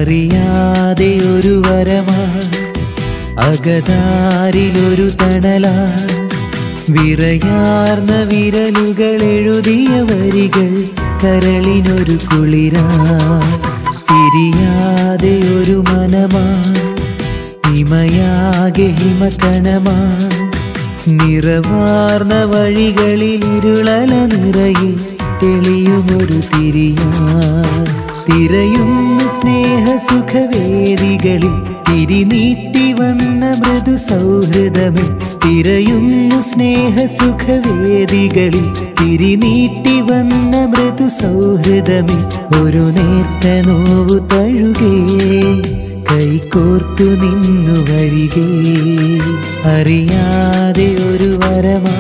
അറിയാതെ ഒരു വരമാ അകതാരിലൊരു തണലാ വിറയാർന്ന വിരലുകൾ എഴുതിയ വരികൾ കരളിനൊരു കുളിരാ പിരിയാതെ ഒരു മനമാ ഹിമയാകെ ഹിമകണമാ നിറവാർന്ന വഴികളിൽ ഇരുളല നിറയെ തെളിയുമൊരു തിരിയാ തിരയുന്ന സ്നേഹസുഖവേദികളിൽ തിരിനീട്ടി വന്ന മൃദു സൗഹൃദമേ തിരയുന്നു സ്നേഹസുഖവേദികളിൽ തിരിനീട്ടി വന്ന മൃദു സൗഹൃദമേ ഒരു നേർത്ത നോവു തഴുകേ കൈകോർത്തു നിന്നു വരികേ അറിയാതെ ഒരു വരമാ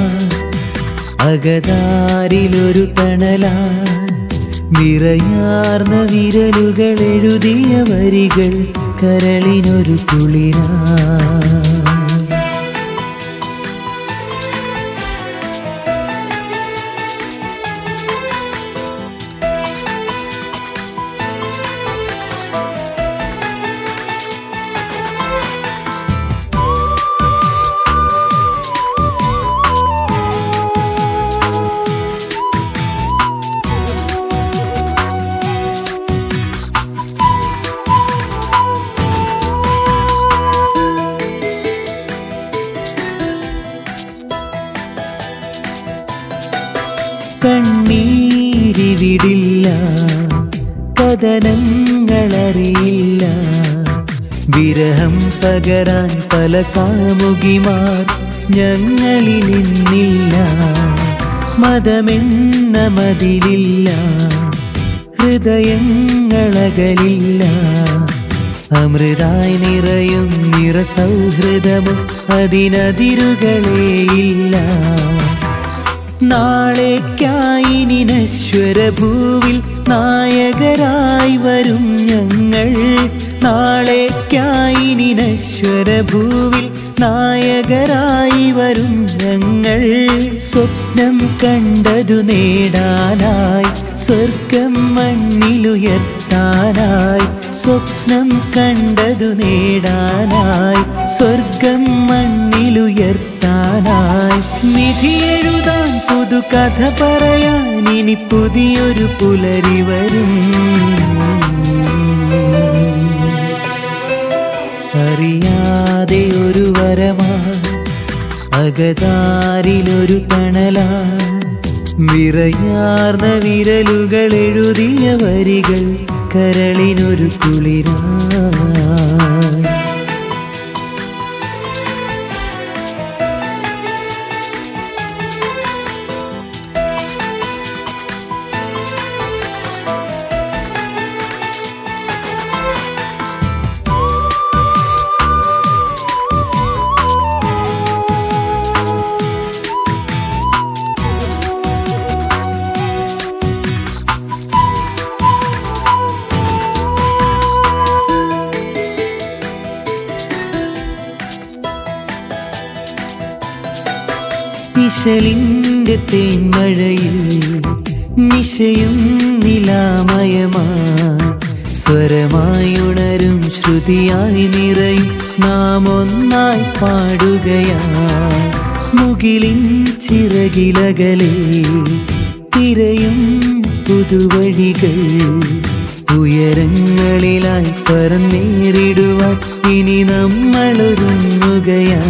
അകതാരിലൊരു തണലാ വിറയാർന്ന വിരലുകൾ എഴുതിയ വരികൾ കരളിനൊരു കുളിരാ കണ്ണീരിവിടില്ല കഥനങ്ങളറിയില്ല വിരഹം പകരാൻ പല കാമുകിമാർ ഞങ്ങളിലിന്നില്ല മതമെന്ന മതിലില്ല ഹൃദയങ്ങളകലില്ല അമൃതായി നിറയും നിറസൗഹൃദമും അതിനതിരുകളേയില്ല നാളേക്കായി നശ്വരഭൂവിൽ നായകരായി വരും ഞങ്ങൾ നാളേക്കായി നശ്വരഭൂവിൽ നായകരായി വരും ഞങ്ങൾ സ്വപ്നം കണ്ടതു നേടാനായി സ്വർഗം മണ്ണിലുയർത്താനായി സ്വപ്നം കണ്ടതു നേടാനായി സ്വർഗം മണ്ണിലുയർത്താനായി നിധി എഴുതാൻ പുതുകഥ പറയാൻ ഇനി പുതിയൊരു പുലരി വരും അറിയാതെ ഒരു വരമാ അകതാരിലൊരു തണലാ വിറയാർന്ന വിരലുകൾ എഴുതിയ വരികൾ കരളിനൊരു കുളിരാ നിശലിന്റെ തേന്മഴയിൽ നിശയും നിലാമയമാ സ്വരമായി ഉണരും ശ്രുതിയായി നിറയും നാം ഒന്നായി പാടുകയാ മുകിലിൻ ചിറകിലകലെ തിരയും പുതുവഴികൾ ഉയരങ്ങളിലായി പറന്നേറിടുവാൻ ഇനി നമ്മളൊരുങ്ങുകയാ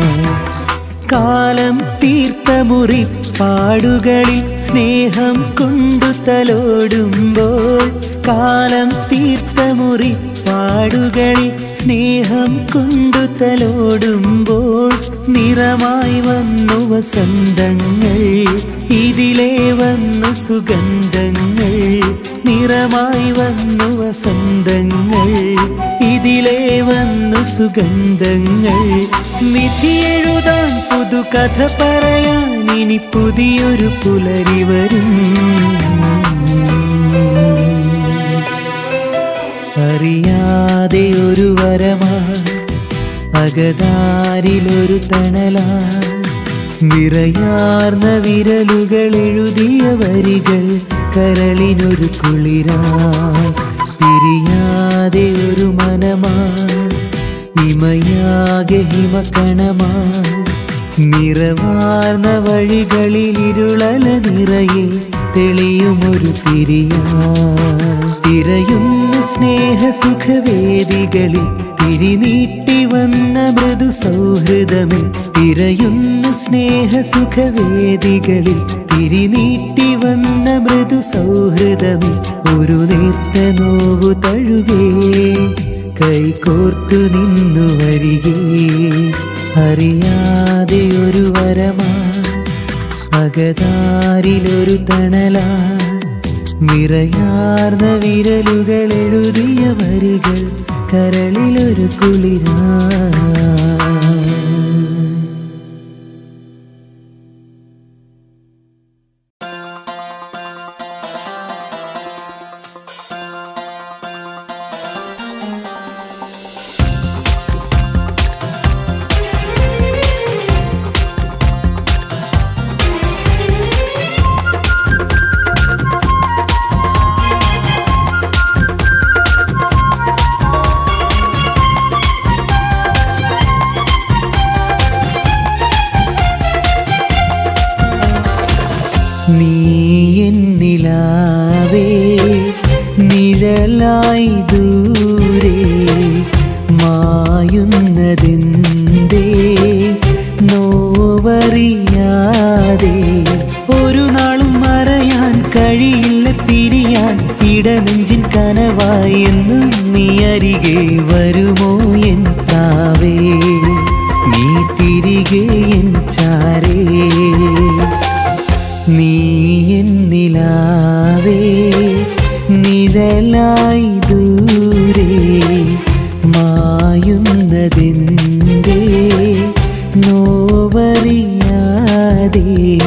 കാലം തീർത്ത മുറിപ്പാടുകളിൽ സ്നേഹം കൊണ്ടു തലോടുമ്പോൾ കാലം തീർത്ത മുറിപ്പാടുകളിൽ സ്നേഹം കൊണ്ടു തലോടുമ്പോൾ നിറമായി വന്നു വസന്തങ്ങൾ ഇതിലേ വന്നു സുഗന്ധങ്ങൾ നിറമായി വന്നു വസന്തങ്ങൾ ഇതിലേ വന്നു സുഗന്ധങ്ങൾ വിധി എഴുതാൻ പുതുകഥ പറയാൻ ഇനി പുതിയൊരു പുലരി വരും അറിയാതെ ഒരു വരമാ അകതാരിലൊരു തണലാ വിറയാർന്ന വിരലുകൾ എഴുതിയ വരികൾ കരളിനൊരു കുളിരാ പിരിയാതെ ഒരു വനമാ ഇമയാകെ ഹിമക്കണമാ നിറവാർന്ന വഴികളിൽ ഇരുളല നിറയെ തെളിയുമൊരു തിരിയാ തിരയുന്ന സ്നേഹസുഖവേദികളിൽ തിരിനീട്ടി വന്ന മൃദു സൗഹൃദമേ തിരയുന്ന സ്നേഹസുഖവേദികളിൽ തിരിനീട്ടി വന്ന മൃദു സൗഹൃദമേ ഒരു നേർത്ത നോവു തഴുകേ കൈകോർത്തു നിന്നു വരികേ അറിയാതെ ഒരു വരമാ അകതാരിലൊരു തണലാ നിറയാർന്ന വിരലുകൾ എഴുതിയ വരികൾ കരളിലൊരു കുളിരാ നീ എന്നിലാവേ നിഴലായി ദൂരെ മായുന്നതെന്തേ നോവറിയാതെ ഒരു നാളും മറയാൻ കഴിയില്ല പിരിയാൻ ഇടനെഞ്ചിൻ കനവായി എന്നും നീ അരികെ വരുമോ എൻ താവേ നീ തിരികെ എൻ ചാരേ നീ എന്നിലാവേ നിഴലായി ദൂരെ മായുന്നതെന്തേ നോവറിയാതെ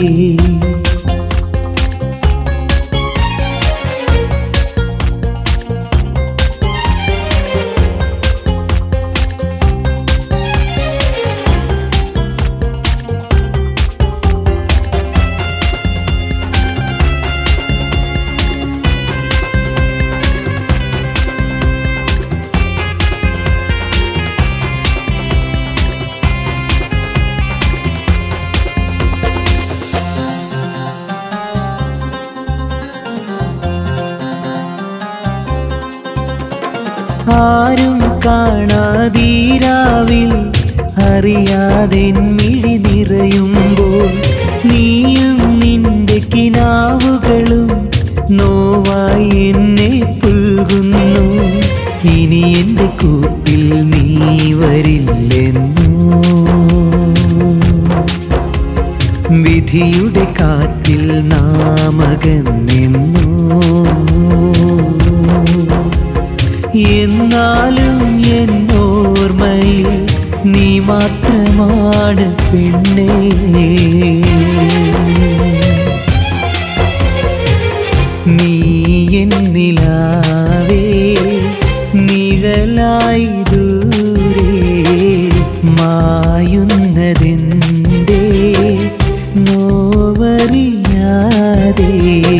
ആരും കാണാതീരാവിൽ അറിയാതെ മിഴി നിറയുമ്പോൾ നീയും നിന്റെ കിനാവുകളും നോവായി എന്നെ പുൽകുന്നു ഇനി എൻ്റെ കൂട്ടിൽ നീ വരില്ലെന്നോ വിധിയുടെ കാറ്റിൽ നാമകന്നെന്നോ എന്നാലും എന്നോർമ്മയിൽ നീ മാത്രമാണ് പെണ്ണേ നീ എന്നിലാവേ നിഴലായി ദൂരെ മായുന്നതെന്തേ നോവറിയാതെ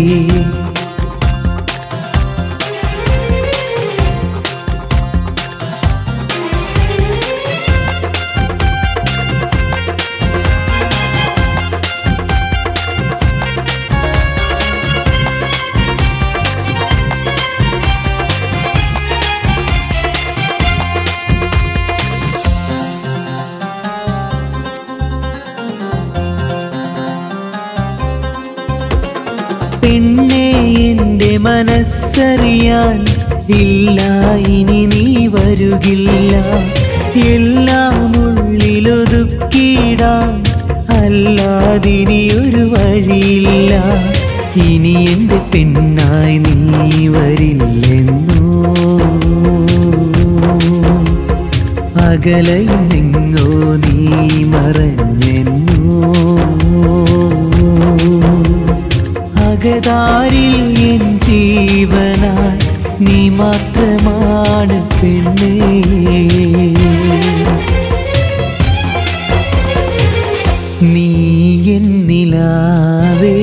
പെണ്ണെ എൻ്റെ മനസ്സറിയാൻ ഇല്ല ഇനി നീ വരുകില്ല എല്ലാം ഉള്ളിലൊതുക്കിയിടാൻ അല്ലാതിനി ഒരു വഴിയില്ല ഇനി എൻ്റെ പെണ്ണായി നീ വരില്ലെന്നോ അകലയിൽ നിന്നോ നീ മറഞ്ഞെന്നോ അകതാരിൽ എൻ ജീവനായി നീ മാത്രമാണ് പെണ്ണേ നീ എന്നിലാവേ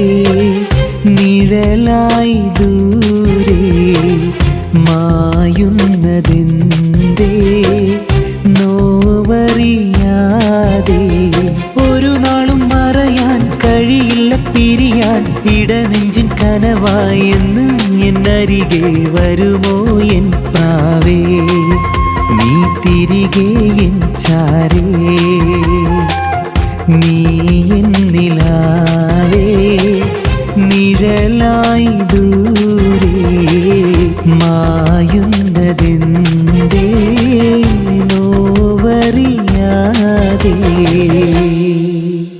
നിഴലായി ദൂരെ മായുന്നതെന്തേ തിരികെ വരുമോ എൻ പ്രാവേ നീ തിരികെ എൻ ചാരേ നീ എന്നിലാവേ നിഴലായി ദൂരെ മായുന്നതെന്തേ നോവറിയാതെ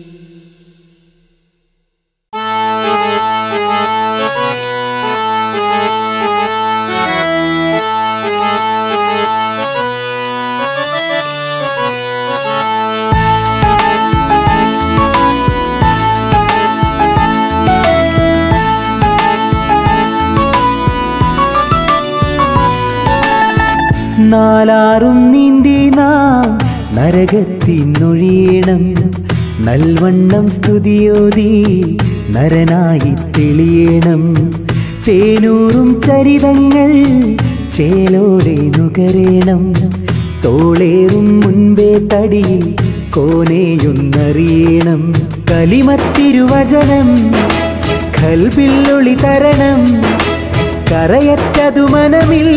നാലാറും നീന്തി നാം നരകത്തിനൊഴിയണം നൽവണ്ണം സ്തുതിയോതി നരനായി തെളിയണം തേനൂറും ചരിതങ്ങൾ ചേലോടെ നുകരേണം തോളേറും മുൻപേ തടിയിൽ കോനേയൊന്നറിയണം കലിമത്തിരുവചനം കൽബില്ലൊളി തരണം കറയറ്റതു മനമിൽ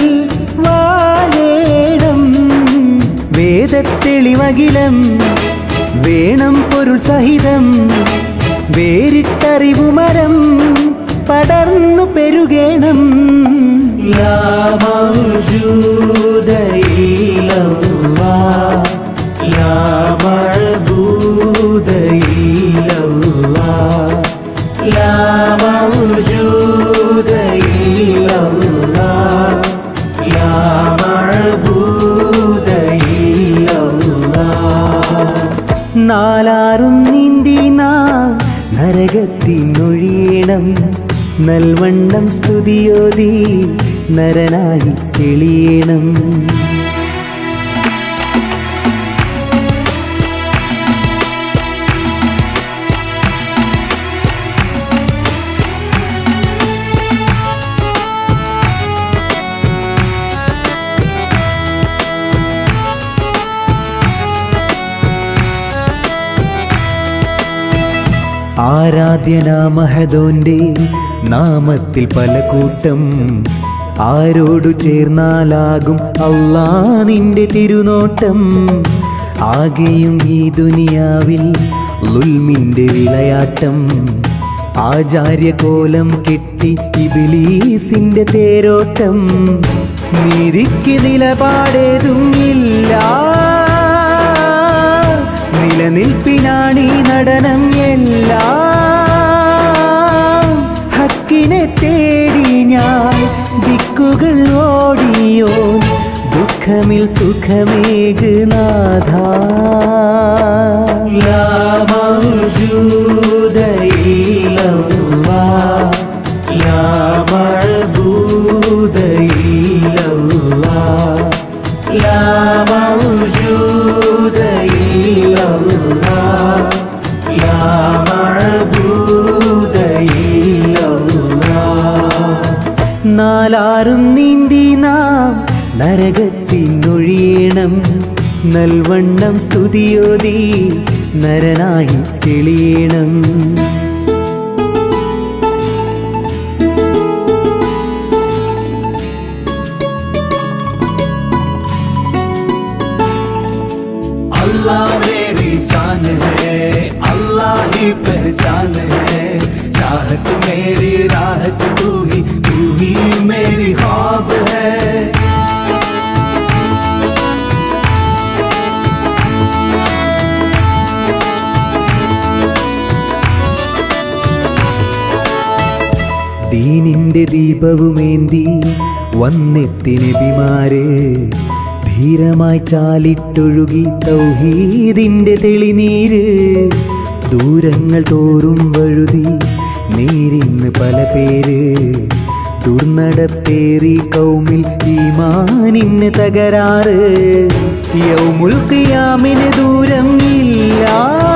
വാഴേണം വേദത്തെളിമകിലം വേണം പൊരുൾ സഹിതം വേറിട്ടറിവു മരം പടർന്നു പെരുകേണം ലാ മൗജൂദ ഇല്ലല്ലാഹ്. ലാ മഅബൂദ ഇല്ലല്ലാഹ്. لا موجود إلا الله لا معبود إلا الله നാലാറും നീന്തി നാം നരകത്തിനൊഴിയണം നൽവണ്ണം സ്തുതിയോതി നരനായി തെളിയണം ആരാധ്യനാമഹദോന്റെ നാമത്തിൽ പല കൂട്ടം ആരോടു ചേർന്നാലാകും അള്ളാ നിന്റെ തിരുനോട്ടം ആകെയും ഈ ദുനിയാവിൽ ലുൽമിന്റെ വിളയാട്ടം ആചാര്യകോലം കെട്ടി ഇബിലീസിന്റെ തേരോട്ടം നീതിക്ക് നിലപാടേതും ഇല്ല നിലനിൽപ്പിനാണീ നടനം എല്ലാം ഹക്കിനെ തേടി ഞാൻ ദിക്കുകൾ ഓടിയോ ദുഃഖമിൽ സുഖമേക് നാഥ ലാ മൗജൂദ ഇല്ലല്ലാഹ്. ലാ മഅബൂദ ഇല്ലല്ലാഹ്. ലാ മൗജൂദ ഇല്ലല്ലാഹ്. ലാ മഅബൂദ ഇല്ലല്ലാഹ്. നാലാറും നീന്തി നാം നരകത്തിനൊഴിയണം നൽവണ്ണം സ്തുതിയോതി നരനായി തെളിയണം अल्लाह मेरी जान है अल्लाह ही पहचान है चाहत मेरी राहत तू ही तू ही मेरी ख्वाब है ദീനിന്റെ ദീപവുമേന്തി വന്നെത്തി നബിമാര് ധീരമായി ചാലിട്ടൊഴുകി തൗഹീദിന്റെ തെളിനീര് ദൂരങ്ങൾ തോറും വഴുതി നേരിന്ന് പല പേര് ദുർനടപ്പേറി കൗമിൽ ഈമാനിന് തകരാറ് യൗമുൽ ഖിയാമിന് ദൂരം ഇല്ല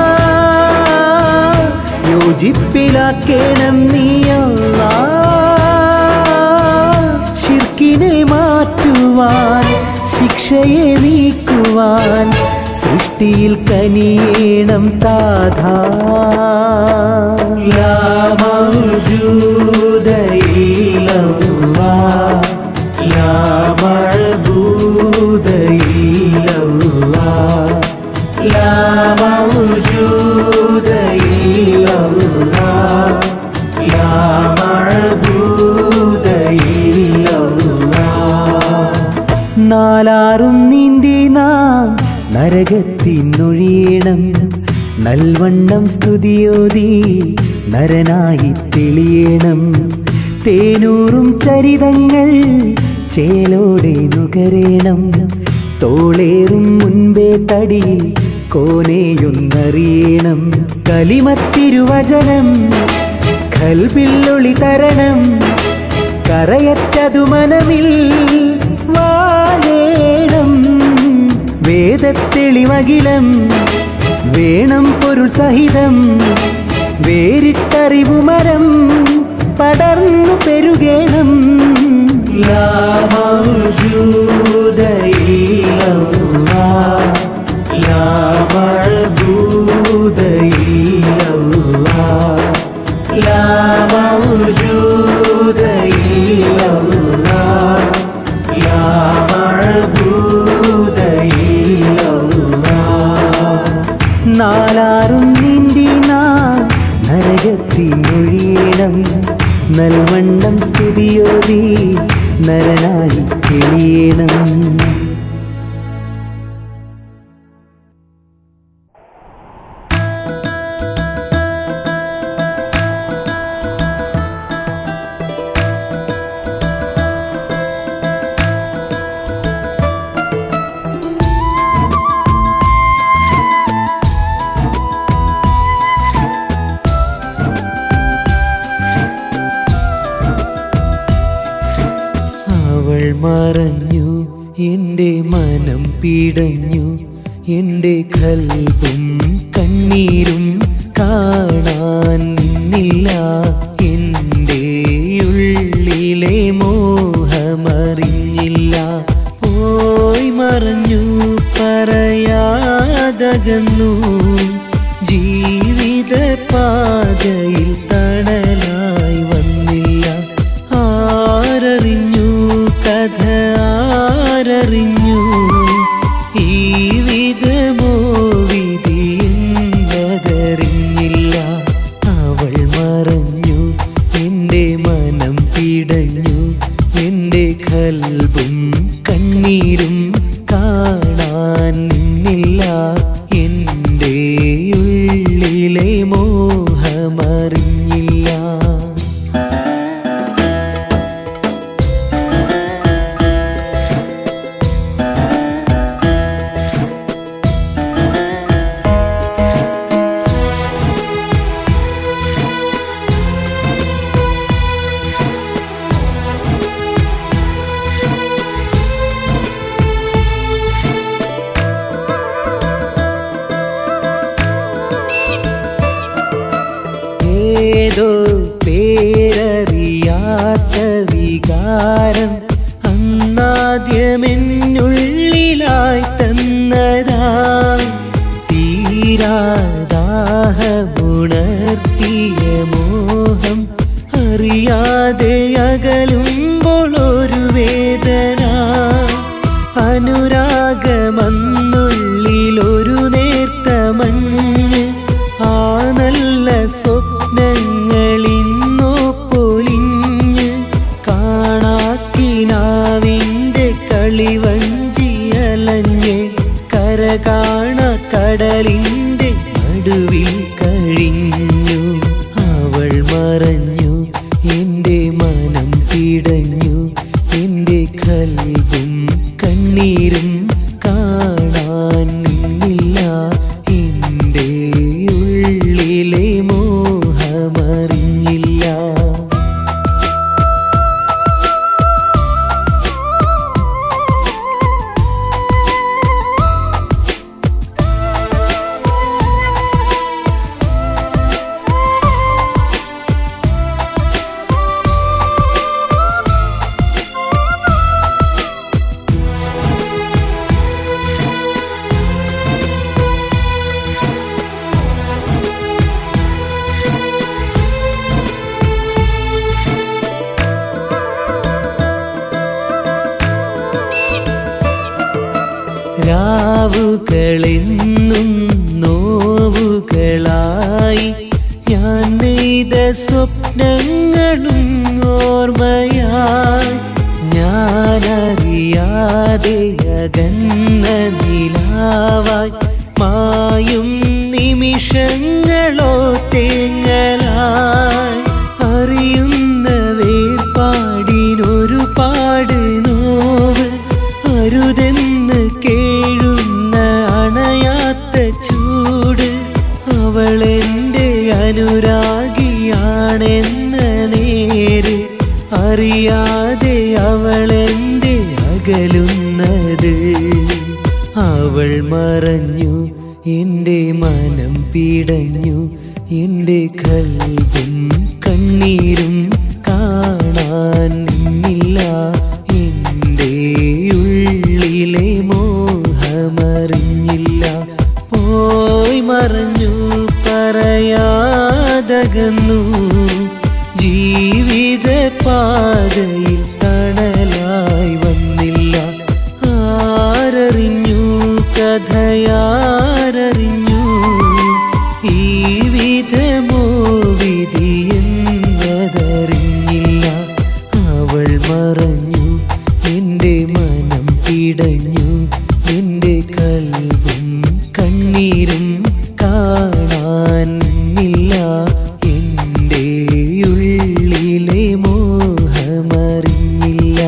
യോജിപ്പിലാക്കേണം നീയല്ല ശിർക്കിനെ മാറ്റുവാൻ ശിക്ഷയെ നീക്കുവാൻ സൃഷ്ടിയിൽ കനിയേണം താധാ ലാ മൗജൂദ ഇല്ലല്ലാഹ്. നാലാറും നീന്തി നാം നരകത്തിനൊഴിയണം നൽവണ്ണം സ്തുതിയോതി നരനായി തെളിയണം തേനൂറും ചരിതങ്ങൾ ചേലോടെ നുകരേണം തോളേറും മുൻപേ തടിയിൽ കോനേയൊന്നറിയണം കലിമത്തിരുവചനം കൽബില്ലൊളി തരണം കറയറ്റതു മനമിൽ വാഴേണം വേദത്തെളിമകിലം വേണം പൊരുൾ സഹിതം വേറിട്ടറിവു മരം പടർന്നു പെരുകേണം ലാ മൗജൂദ ഇല്ലല്ലാഹ്, ലാ മഅബൂദ ഇല്ലല്ലാഹ്, ലാ മൗജൂദ ഇല്ലല്ലാഹ്, ലാ മഅബൂദ ഇല്ലല്ലാഹ്. നാലാറും നീന്തി നാം നരകത്തിനൊഴിയണം നൽവണ്ണം സ്തുതിയോതി നരനായി കിളിയണം അവൾ മറഞ്ഞു എൻ്റെ മനം പീടഞ്ഞു എൻ്റെ കൽബും കണ്ണീരും കാണാൻ നിന്നില്ല എൻ്റെ ഉള്ളിലെ മോഹമറിഞ്ഞില്ല പോയി മറഞ്ഞു പറയാതകന്നു ജീവിത പാതയിൽ തണലായി വന്നില്ല ആരറിഞ്ഞു കഥ ആരറിഞ്ഞു ഈ വിധമോ വിധി എന്നതറിഞ്ഞില്ല അവൾ മറഞ്ഞു എൻ്റെ മനം പിടഞ്ഞു എൻ്റെ കൽബും കണ്ണീരും കാണാൻ നിന്നില്ല എൻ്റെ ഉള്ളിലെ മോഹമറിഞ്ഞില്ല ഏതോ പേരറിയാത്ത വികാരം അന്നാദ്യമെന്നുള്ളിലായി തന്നതാ തീരാദാഹമുണർത്തിയ മോഹം അറിയാതെ അകലുമ്പോൾ ഒരു വേദന അനുരാഗമന്നുള്ളിലൊരു നേർത്ത മഞ്ഞ് ആ നല്ല സ്വപ്നങ്ങളിന്നോ പൊലിഞ്ഞ് കാണാക്കിനാവിൻ്റെ കളിവഞ്ചിയലഞ്ഞ് കര കാണ കടലിൻ്റെ നടുവിൽ കഴിഞ്ഞു അവൾ മറഞ്ഞു എൻ്റെ മനം പിടഞ്ഞു എൻ്റെ കൽബും കണ്ണീരും കാണാൻ നിന്നില്ല എൻ്റെ ഉള്ളിലെ മോഹമറിഞ്ഞില്ല രാവുകളെന്നും നോവുകളായി ഞാൻ നെയ്ത സ്വപ്നങ്ങളും ഓർമ്മയായി ഞാൻ ഞാനറിയാതെ അകന്ന നിലാവായി മായും നിമിഷങ്ങളോ തേങ്ങലായി അറിയുന്ന വേർപാടിനൊരുപാട് നോവ് അരുതെന്ന് കേഴുന്ന അണയാത്ത ചൂട് അവളെന്റെ അനുരാഗിയാണെന്ന നേര് അറിയാതെ അവളെന്റെ അകലുന്നത് അവൾ മറഞ്ഞു എൻ്റെ മനം പിടഞ്ഞു എൻ്റെ കൽവും കണ്ണീരും കാണാൻ നിന്നില്ല എൻ്റെ ഉള്ളിലെ മോഹമറിഞ്ഞില്ല പോയി മറഞ്ഞു പറയാതകന്നു ജീവിത പാതയിൽ തണലായി വന്നില്ല ആരറിഞ്ഞു കഥയാരറിഞ്ഞു ഈ വിധമോ വിധിയെന്നതറിഞ്ഞില്ല അവൾ മറഞ്ഞു എൻ്റെ മനം പിടഞ്ഞു എൻ്റെ കൽവും കണ്ണീരും കാണാനില്ല എൻ്റെ ഉള്ളിലെ മോഹമറിഞ്ഞില്ല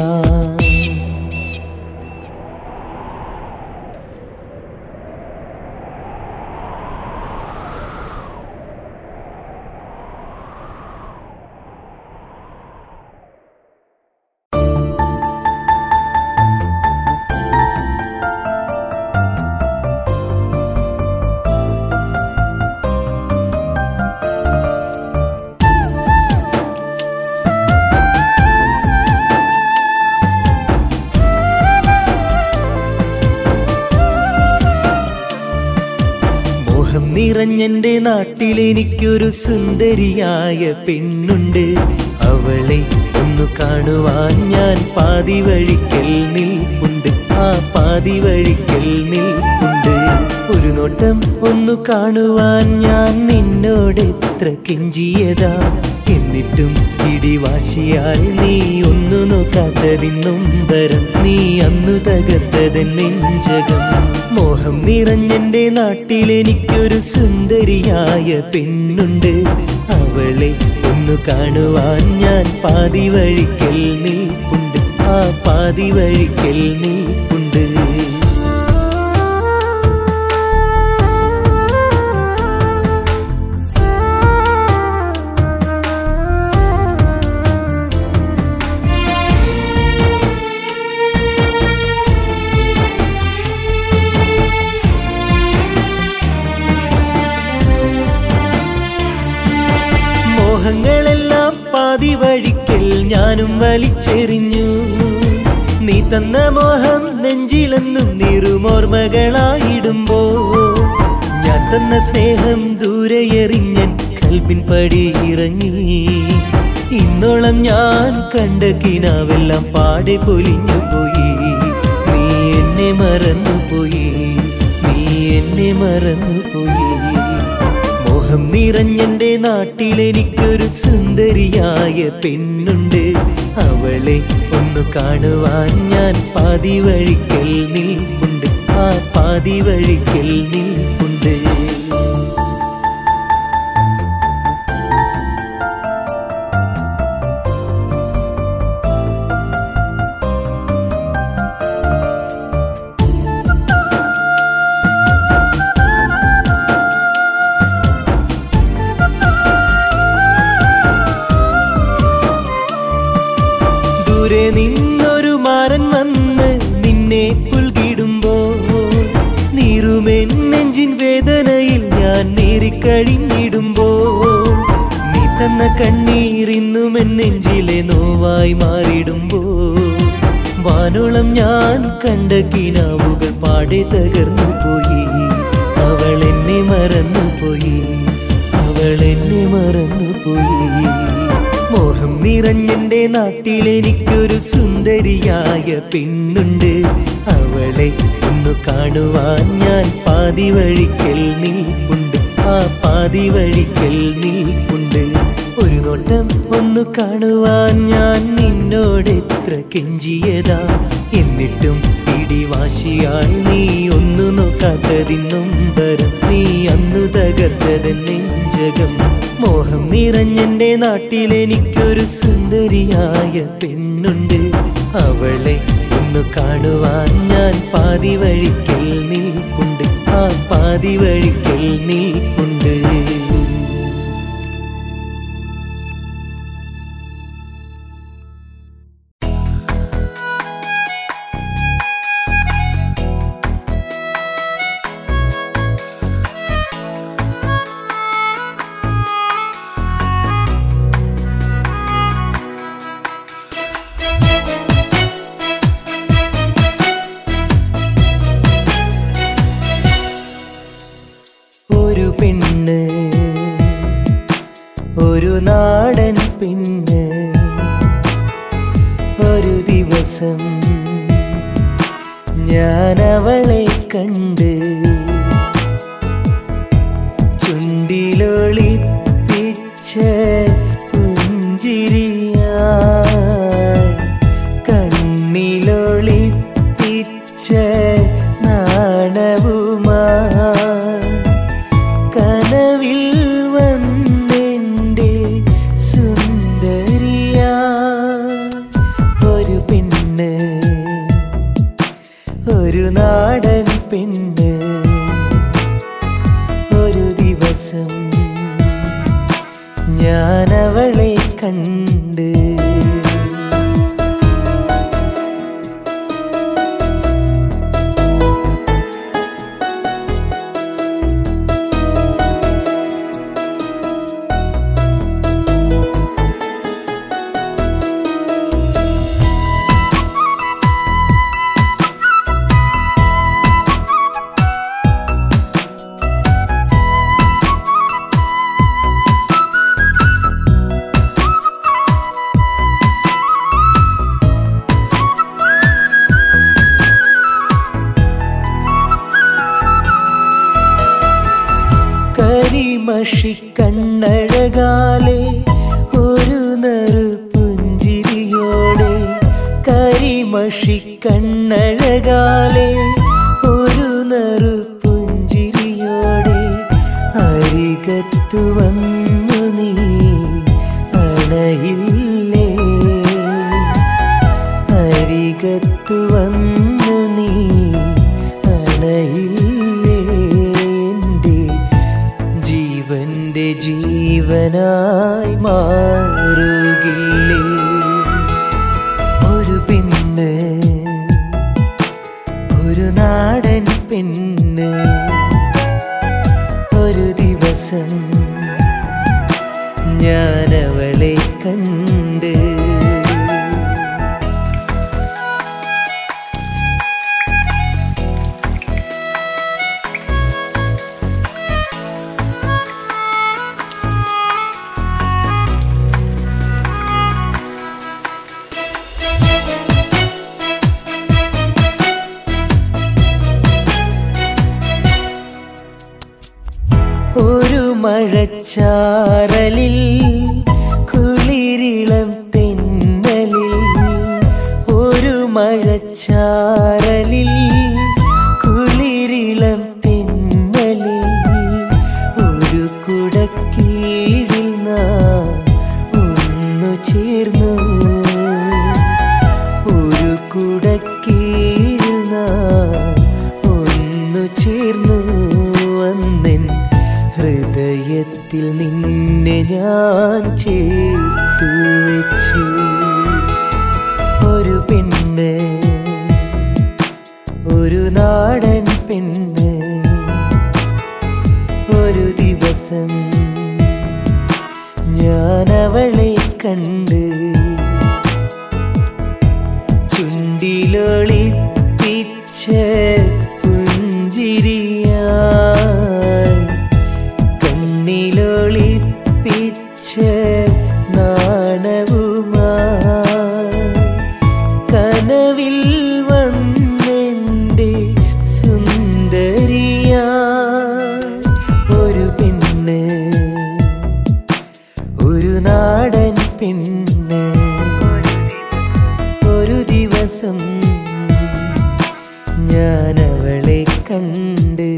മോഹം നിറഞ്ഞെന്റെ നാട്ടിൽ എനിക്കൊരു സുന്ദരിയായ പെണ്ണുണ്ട് അവളെ ഒന്നു കാണുവാൻ ഞാൻ പാതി വഴിക്കൽ നിൽപ്പുണ്ട് ആ പാതി വഴിക്കൽ നിൽപ്പുണ്ട് ഒരു നോട്ടം ഒന്നു കാണുവാൻ ഞാൻ നിന്നോട് എത്ര കെഞ്ചിയതാ എന്നിട്ടും പിടിവാശിയാൽ നീ ഒന്നു നോക്കാത്തതിന്നൊമ്പരം നീ അന്നു തകർത്തതൻ നെഞ്ചകം മോഹം നിറഞ്ഞെന്റെ നാട്ടിൽ എനിക്കൊരു സുന്ദരിയായ പെണ്ണുണ്ട് അവളെ ഒന്നു കാണുവാൻ ഞാൻ പാതി വഴിക്കൽ നിൽപ്പുണ്ട് ആ പാതി വഴിക്കൽ നിൽപ്പുണ്ട് മോഹങ്ങളെല്ലാം പാതി വഴിക്കൽ ഞാനും വലിച്ചെറിഞ്ഞു നീ തന്ന മോഹം നെഞ്ചിലെന്നും നീറുമോർമകളായിടുമ്പോ ഞാൻ തന്ന സ്നേഹം ദൂരെ എറിഞ്ഞൻ കൽപ്പിൻ പടി ഇറങ്ങി ഇന്നോളം ഞാൻ കണ്ട കിനാവെല്ലാം പാടെ പൊലിഞ്ഞു പോയി നീ എന്നെ മറന്നുപോയി നീ എന്നെ മറന്നുപോയി മോഹം നിറഞ്ഞെന്റെ നാട്ടിൽ എനിക്കൊരു സുന്ദരിയായ പെണ്ണുണ്ട് അവളെ ഒന്ന് കാണുവാൻ ഞാൻ പാതി വഴിക്കൽ നിൽപ്പുണ്ട് ആ പാതി വഴിക്കൽ നിൽപ്പുണ്ട് ദൂരെ നിന്നൊരു മാരൻ വന്ന് നിന്നെ പുൽകിടുമ്പോ നീറുമെൻ നെഞ്ചിൻ വേദനയിൽ ഞാൻ നേറിക്കഴിഞ്ഞിടുമ്പോ നീ തന്ന കണ്ണീരിന്നും എൻ നെഞ്ചിലെ നോവായി മാറിടുമ്പോ വാനോളം ഞാൻ കണ്ട കിനാവുകൾ പാടെ തകർന്നു പോയി അവൾ എന്നെ മറന്നു പോയി അവൾ എന്നെ മറന്നു പോയി മോഹം നിറഞ്ഞെന്റെ നാട്ടിൽ എനിക്കൊരു സുന്ദരിയായ പെണ്ണുണ്ട് അവളെ ഒന്ന് കാണുവാൻ ഞാൻ പാതി വഴിക്കൽ നിൽപ്പുണ്ട് ആ പാതി വഴിക്കൽ നിൽപ്പുണ്ട് ഒരു നോട്ടം ഒന്ന് കാണുവാൻ ഞാൻ നിന്നോട് എത്ര കെഞ്ചിയതാ എന്നിട്ടും പിടിവാശിയാൽ നീ ഒന്നു നോക്കാത്തതിന്നും വരം നീ അന്നു തകർത്തതൻ നെഞ്ചകം മോഹം നിറഞ്ഞെന്റെ നാട്ടിൽ എനിക്കൊരു സുന്ദരിയായ പെണ്ണുണ്ട് അവളെ ഒന്ന് കാണുവാൻ ഞാൻ പാതി വഴിക്കൽ നിൽപ്പുണ്ട് ആ പാതി വഴിക്കൽ നിൽപ്പുണ്ട് ഒരു പെണ്ണ് ഒരു നാടൻ പെണ്ണ് ഒരു ദിവസം ഞാൻ അവളെ കണ്ട് ചുണ്ടിലൊളിപ്പിച്ച പുഞ്ചിരിയായി കണ്ണിലൊളിപ്പിച്ച നാണവുമാ കനവിൽ വന്നെൻ്റെ സുന്ദരിയാ ഒരു പെണ്ണ് ഒരു നാടൻ പെണ്ണ് ഒരു ദിവസം ഞാൻ അവളെ കണ്ട് കരിമഷി കണ്ണഴകാലെ ഒരു നറു പുഞ്ചിരിയോടെ കരിമഷി കണ്ണഴകാലെ ഒരു നറു പുഞ്ചിരിയോടെ അരികത്തു വന്നു നീ അണയില്ലേ അരികത്തു വന്നു നീ അണയില്ലേ എൻ്റെ ജീവന്റെ ജീവനായി മാറുകില്ലേ ഒരു പെണ്ണ് ഒരു നാടൻ പെണ്ണ് ഒരു ദിവസം ഞാൻ അവളെ കണ്ട് ഒരു മഴച്ചാറലിൽ കുളിരിളം തെന്നലിൽ ഒരു മഴച്ചാറലിൽ കുളിരിളം തെന്നലിൽ ഒരു കുടക്കീഴിൽ നാം ഒന്നു ചേർന്നു ഒരു കുടക്കീഴിൽ നാം ഒന്നു ചേർന്നു വന്നെൻ ഹൃദയത്തിൽ നിന്നെ ഞാൻ ചേർത്തു വെച്ചു ഒരു പെണ്ണ് ഒരു നാടൻ പെണ്ണ് ഒരു ദിവസം ഞാൻ അവളെ കണ്ട് ചുണ്ടിലൊളിപ്പിച്ച പുഞ്ചിരിയായി കണ്ണിലൊളിപ്പിച്ച നാണവുമായി കനവിൽ വന്നെൻ്റെ സുന്ദരിയാ ഒരു പെണ്ണ് ഒരു നാ ഞാൻ അവളെ കണ്ട്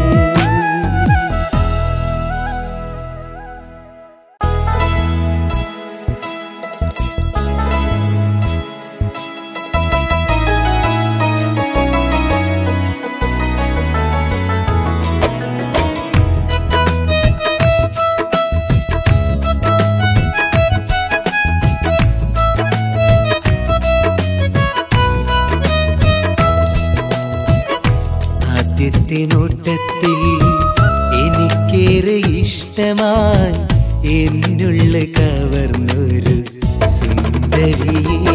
ആദ്യത്തെ നോട്ടത്തിൽ എനിക്കേറെ ഇഷ്ടമായി എന്നുള്ള കവർന്നൊരു സുന്ദരിയെ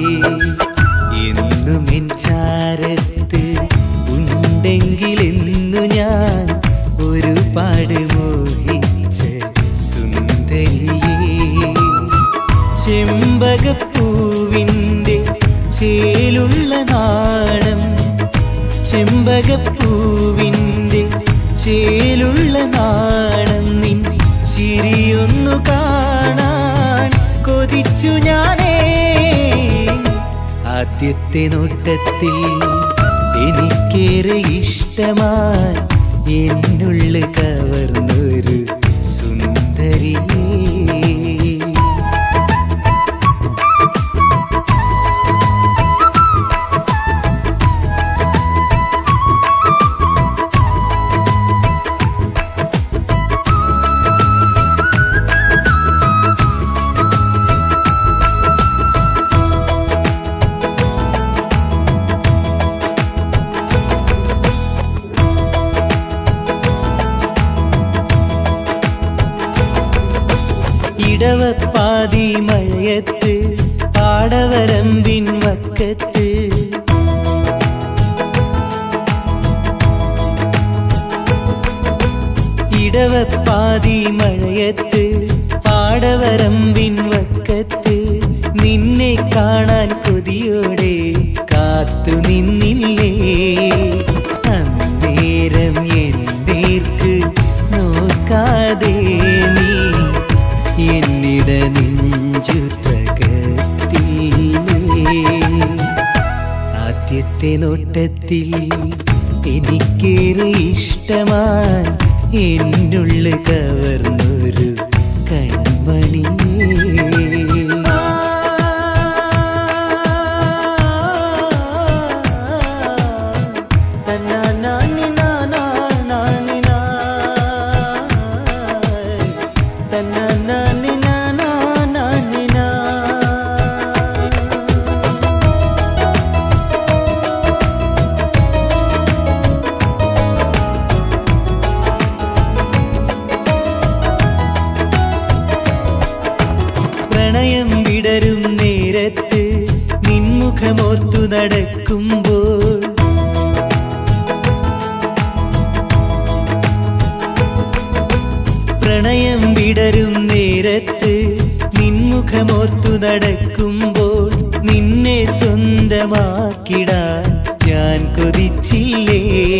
എന്നും എൻ ചാരത്ത് ഉണ്ടെങ്കിലെന്നു ഞാൻ ഒരുപാട് മോഹിച്ച സുന്ദരിയെ ചെമ്പകപ്പൂവിൻ്റെ ചേലുള്ള നാണം ചെമ്പകപ്പൂവിൻ്റെ ചേലുള്ള നാണം നിൻ ചിരിയൊന്നു കാണാൻ കൊതിച്ചു ഞാനേ ആദ്യത്തെ നോട്ടത്തിൽ എനിക്കേറെ ഇഷ്ടമായി എന്നുള്ള കവർന്നൊരു സുന്ദരിയേ ഇടവപ്പാതി മഴയത്ത് പാടവരമ്പിൻ വക്കത്ത് ഇടവപ്പാതി മഴയത്ത് പാടവരമ്പിൻ വക്കത്ത് നിന്നെ കാണാൻ കൊതിയോടെ കാത്തു നിന്നില്ലേ അന്നേരം എന്നേർക്ക് നോക്കാതെ നീ എന്നിട നെഞ്ചു തകർത്തില്ലേ ആദ്യത്തെ നോട്ടത്തിൽ എനിക്കേറെ ഇഷ്ടമായി എന്നുള്ള കവർന്നൊരു കൺമണി പ്രണയം വിടരും നേരത്ത് നിൻമുഖമോർത്തു നടക്കുമ്പോൾ പ്രണയം വിടരും നേരത്ത് നിൻമുഖമോർത്തു നടക്കുമ്പോൾ നിന്നെ സ്വന്തമാക്കിടാൻ ഞാൻ കൊതിച്ചില്ലേ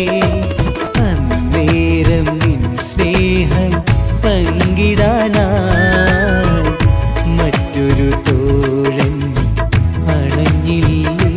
അന്നേരം നിൻ സ്നേഹം പങ്കിടാനായി മറ്റൊരു തോഴൻ അണഞ്ഞില്ലേ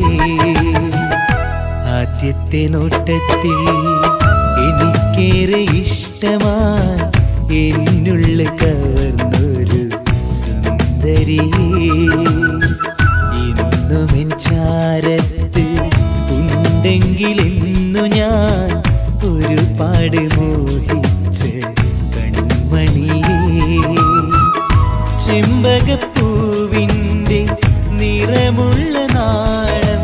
ആദ്യത്തെ നോട്ടത്തിൽ എനിക്കേറെ ഇഷ്ടമായി എന്നുള്ള കവർന്നൊരു സുന്ദരിയേ ഇന്നും എൻ ചാരത്ത് ഉണ്ടെങ്കിലെന്നു ഞാൻ ഒരുപാട് മോഹിച്ച കൺമണിയേ ചെമ്പകപ്പൂവിൻ്റെ നിറമുള്ള നാളം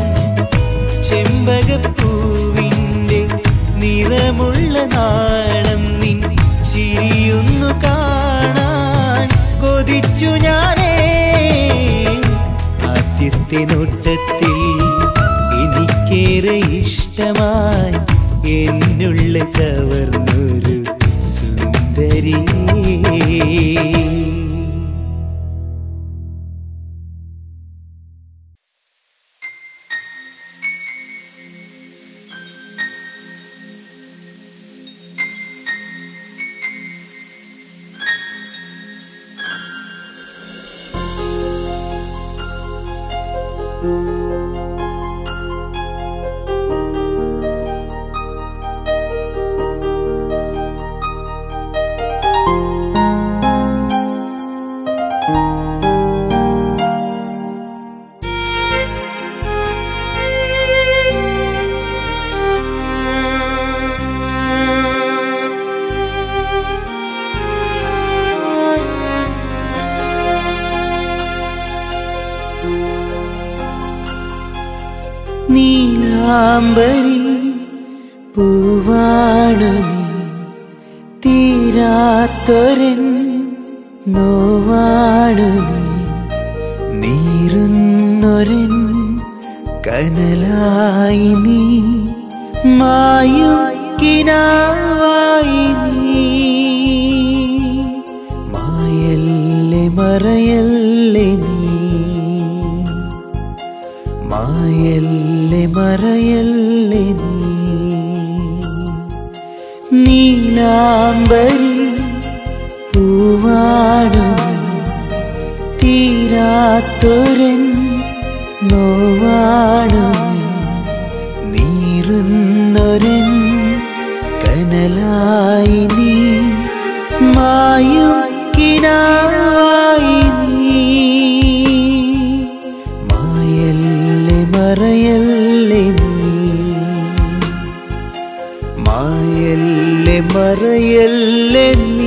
ചെമ്പകപ്പൂവിൻ്റെ നിറമുള്ള നാളം നിൻ ചിരിയൊന്നു കാണാൻ കൊതിച്ചു ഞാനേ ആദ്യത്തെ നോട്ടത്തിൽ എനിക്കേറെ ഇഷ്ടമായി എന്നുള്ള കവർന്നൊരു സുന്ദരിയേ thank you നീലാംബരി പൂവാണു നീ തീരാത്തൊരൻ നോവാണു നീ നീറുന്നൊരൻ കനലായി നീ മായും കിനാവായി നീ മായല്ലേ മറയല്ലേ നീ മായല്ലേ മറയല്ലേ നീ നീലാംബരി പൂവാണു നീ തീരാത്തൊരൻ നോവാണു നീ നീറുന്നൊരൻ കനലായി നീ മായും കിനാവായി നീ മായല്ലേ മറയല്ലേ നീ മായല്ലേ മറയല്ലേ നീ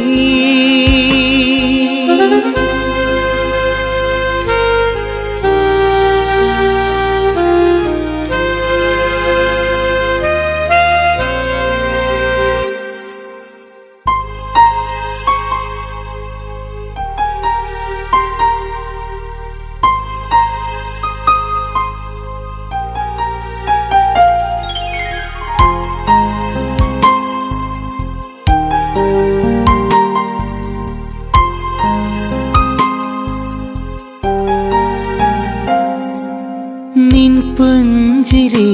നിൻ പുഞ്ചിരി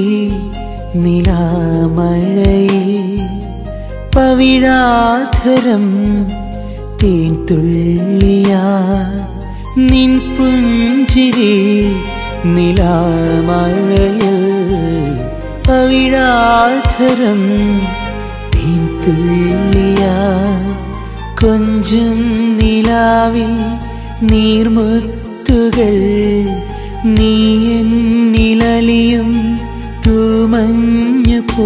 നിലാമഴയിൽ പവിഴാധരം തേൻ തുള്ളിയാ നിൻ പുഞ്ചിരി നിലാമഴയിൽ പവിഴാധരം തേൻ തുള്ളിയാ കൊഞ്ചും നിലാവിൽ നീർമുത്തുകൾ നീ എന്നിലലിയും തൂമഞ്ഞു പോ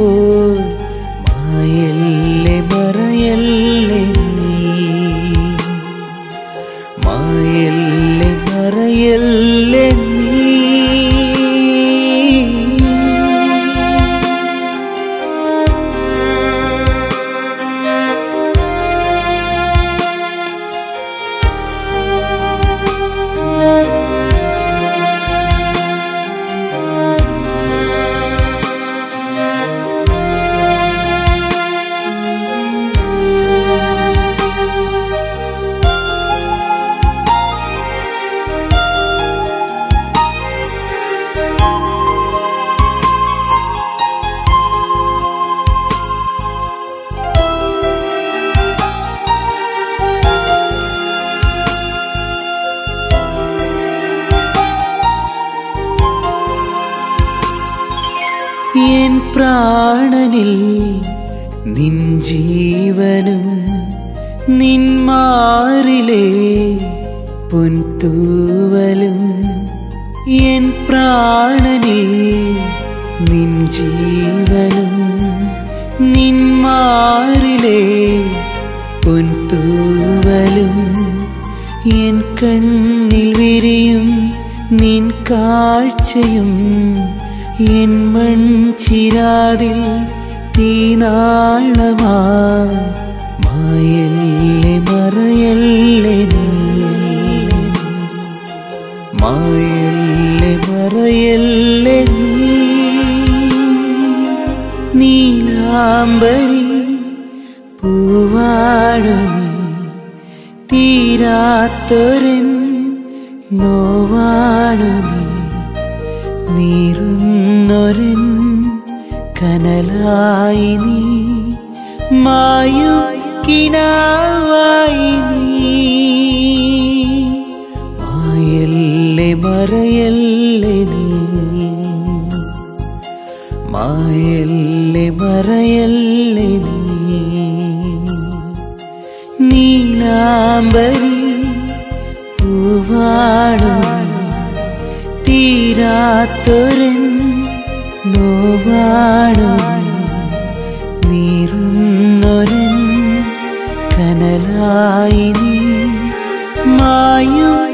മായല്ലേ മറയല്ലേ നീ മായല്ലേ മറയല്ലേ നീ എൻ പ്രാണനിൽ നിൻ ജീവനും നിൻ മാറിലെ പൊൻതൂവലും എൻ പ്രാണനിൽ നിൻ ജീവനും നിൻ മാറിലെ പൊൻതൂവലും എൻ കണ്ണിൽ വിരിയും നിൻ കാഴ്ചയും എൻ മൺചിരാതിൽ തീനാളമാ മായല്ലേ മറയല്ലേ നീ മായല്ലേ മറയല്ലേ നീ നീലാംബരി പൂവാണു നീ തീരാത്തൊരൻ നോവാണു നീ നീറുന്നൊരൻ കനലായി നീ മായും കിനാവായി നീ മായല്ലേ മറയല്ലേ നീ മായല്ലേ മറയല്ലേ നീ നീലാംബരി പൂവാണു നീ തീരാത്തൊരൻ നോവാണു നീ നീറുന്നൊരൻ കനലായി നീ മായും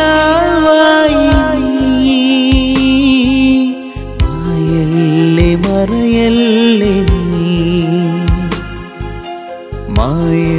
കിനാവായി നീ മായല്ലേ മായ